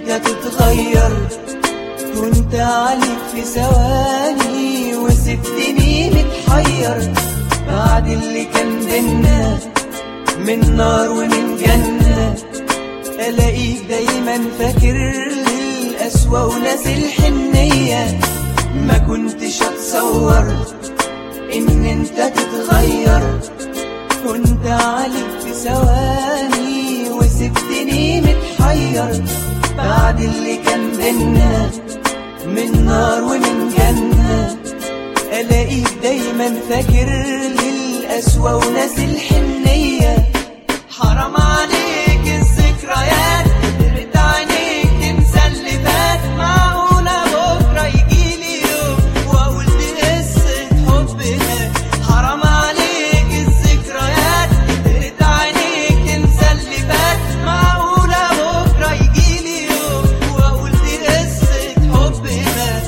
انت تتغير كنت عليك في ثواني وسبتني متحير بعد اللي كان بينا من نار ومن جنة الاقيك دايما فاكر القسوة وناس الحنية ما كنتش اتصور ان انت تتغير كنت عليك في ثواني وسبتني متحير بعد اللي كان بينا من نار ومن جنة الاقيك دايما فاكر للقسوة وناس الحنية حرام عليك الذكريات قدرت عينيك تنسى اللي فات معقولة بكرة يجيلي يوم واقول دي قصة حبنا حرام عليك الذكريات قدرت عينيك تنسى اللي فات معقولة بكرة يجيلي يوم واقول دي قصة حبنا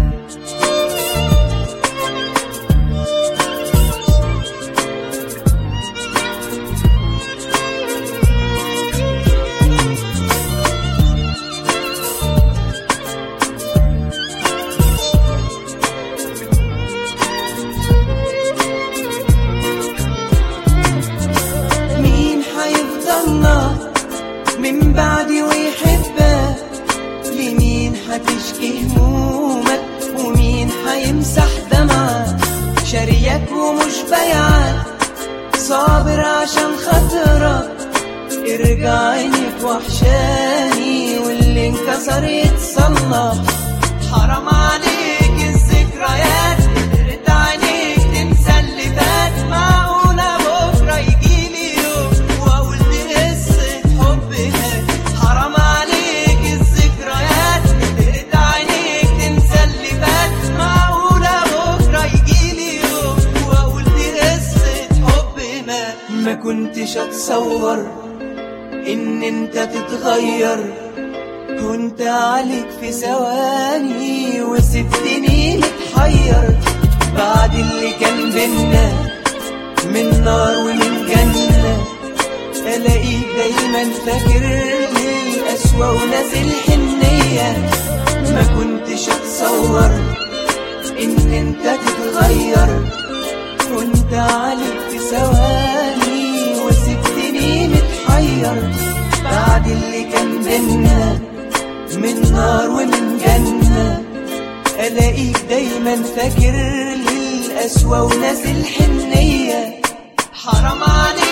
مين حيفضلنا من بعدي ويحبك لمين حتشكي همومك ومين حيمسح دمعك شاريك ومش بايعك صابر عشان خاطرك ارجع عينك وحشاني واللي انكسر يتصلح حرام عليك الذكريات قدرت عينيك تنسى اللي فات معقولة بكرة يجيلي يوم واقول دي قصة حبنا حرام عليك الذكريات قدرت عينيك تنسى اللي فات معقولة بكرة يجيلي يوم واقول دي قصة حبنا ما كنتش اتصور ان انت تتغير كنت عليك في ثواني وسبتني متحير بعد اللي كان بينا من نار ومن جنة الاقيك دايما فاكر القسوة وناس الحنية ما كنتش اتصور ان انت تتغير كنت عليك في ثواني وسبتني متحير بعد اللي كان بينا من نار ومن جنة الاقيك دايما فاكر للقسوة وناس الحنية حرام عليك